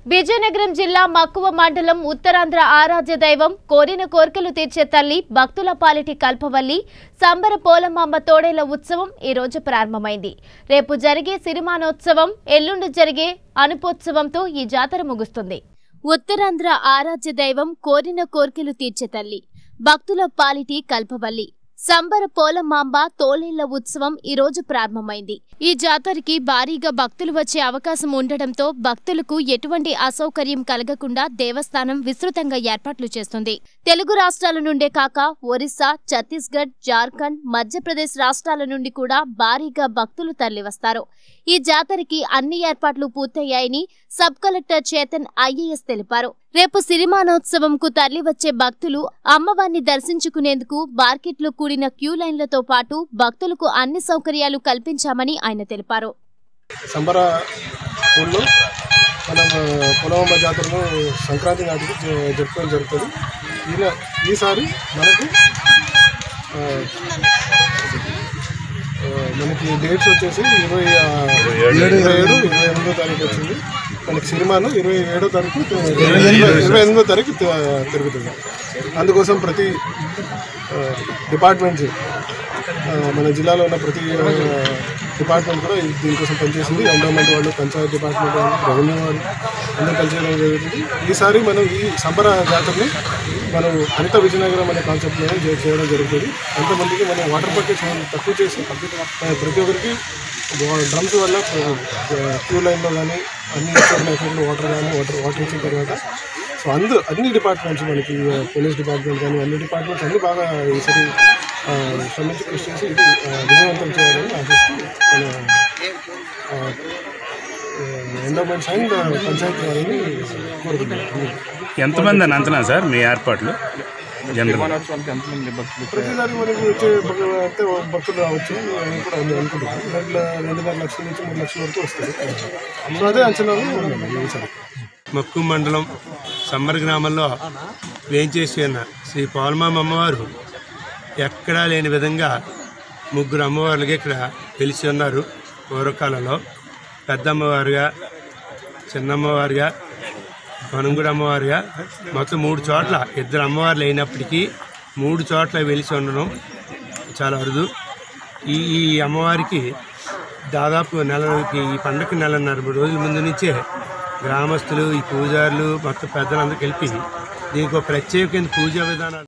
విజయనగరం జిల్లా మక్కువ మండలం ఉత్తరాంధ్ర ఆరాధ్య దైవం కోరిన కోరికలు తీర్చే తల్లి భక్తుల పాలిటి కల్పవల్లి సంబర పోలమాంబ తోడేల ఉత్సవం ఈ రోజు ప్రారంభమైంది రేపు జరిగే సిరిమానోత్సవం ఎల్లుండి జరిగే అనుపోత్సవంతో ఈ జాతర ముగుస్తుంది ఉత్తరాంధ్ర ఆరాధ్య దైవం కోరిన కోరికలు తీర్చే తల్లి భక్తుల పాలిటి కల్పవల్లి సంబర పోలమాంబ తోలేళ్ల ఉత్సవం ఈ రోజు ప్రారంభమైంది ఈ జాతరకి భారీగా భక్తులు వచ్చే అవకాశం ఉండటంతో భక్తులకు ఎటువంటి అసౌకర్యం కలగకుండా దేవస్థానం విస్తృతంగా ఏర్పాట్లు చేస్తుంది తెలుగు రాష్ట్రాల నుండే కాక ఒరిస్సా ఛత్తీస్గఢ్ జార్ఖండ్ మధ్యప్రదేశ్ రాష్ట్రాల నుండి కూడా భారీగా భక్తులు తరలివస్తారు ఈ జాతరకి అన్ని ఏర్పాట్లు పూర్తయ్యాయని సబ్ కలెక్టర్ చేతన్ ఐఏఎస్ తెలిపారు రేపు సిరిమానోత్సవంకు తరలివచ్చే భక్తులు అమ్మవారిని దర్శించుకునేందుకు మార్కెట్లో కూడిన క్యూ లైన్లతో పాటు భక్తులకు అన్ని సౌకర్యాలు కల్పించామని ఆయన తెలిపారు సంబర ఊళ్ళో మనం పొలవమ్మ జాతరను సంక్రాంతి నాటికి జ- జరుపుకోవడం జరుగుతుంది ఈయన ఈసారి మనకు ఆ, ఆ, మనకి డేట్స్ వచ్చేసి ఇరవై ఆ, ఇరవై ఏడు ఇరవై ఎనిమిదో తారీఖు వచ్చింది మనకి సినిమాను ఇరవై ఏడో తారీఖు ఇరవై ఎనిమిదో తారీఖు తి- తిరుగుతుంది అందుకోసం ప్రతి డిపార్ట్మెంట్స్ మన జిల్లాలో ఉన్న ప్రతి ఆ, డిపార్ట్మెంట్ కూడా ఈ- దీనికోసం పనిచేసింది ఎండోమెంట్ వాళ్ళు పంచాయత్ డిపార్ట్మెంట్ వాళ్ళు రెవెన్యూ వాళ్ళు అందరూ పనిచేయడం జరుగుతుంది ఈసారి మనం ఈ సంబర జాతరని మనం హరిత విజయనగరం అనే కాన్సెప్ట్లో చేయడం జరుగుతుంది ఎంతమందికి మనం వాటర్ బకెట్స్ తక్కువ చేసి ఆ, ప్రతి ఒక్కరికి డ్రమ్స్ వల్ల క్యూ లైన్లో కానీ అన్ని చోట్ల ఎక్కడ వాటర్ కానీ వాటర్ వాటర్ ఇచ్చిన తర్వాత సో అందరూ అన్ని డిపార్ట్మెంట్స్ మనకి ఆ, పోలీస్ డిపార్ట్మెంట్ కానీ అన్ని డిపార్ట్మెంట్స్ అన్ని బాగా ఈసారి ఆ, శ్రమించి కృషి చేసి ఇది ఆ, విజయవంతం చేయాలని ఆశిస్తూ మన ఎండోమెంట్స్ అండ్ పంచాయతీ వాళ్ళని కోరుకుంటున్నాను ఎంతమంది అని అంచనా సార్ మీ ఏర్పాట్లు జనరల్ ప్రతిసారి మనకి వచ్చే భక్తులు అంటే భక్తులు రావచ్చు అని కూడా అను- అనుకుంటున్నాను రెండు రెండున్నర లక్షల నుంచి మూడు లక్షల వరకు వస్తుంది సో అదే అంచనాలు ఉన్నాయి ఈసారి మక్కు మండలం సమ్మర్ గ్రామంలో వేంచేసి ఉన్న శ్రీ పౌర్ణమామ అమ్మవారు ఎక్కడా లేని విధంగా ముగ్గురు అమ్మవార్లుగా ఇక్కడ వెలిసి ఉన్నారు పూర్వకాలంలో పెద్ద అమ్మవారుగా చిన్నమ్మవారుగా పనుగుడు అమ్మవారుగా మొత్తం మూడు చోట్ల ఇద్దరు అమ్మవార్లు అయినప్పటికీ మూడు చోట్ల వెలిసి ఉండడం చాలా అరుదు ఈ ఈ అమ్మవారికి దాదాపు నెలకి ఈ పండగకి నెలన్నర మూడు రోజుల ముందు నుంచే గ్రామస్తులు ఈ పూజారులు మొత్తం పెద్దలందరూ కలిపి దీనికి ఒక ప్రత్యేకమైన పూజా విధానాలు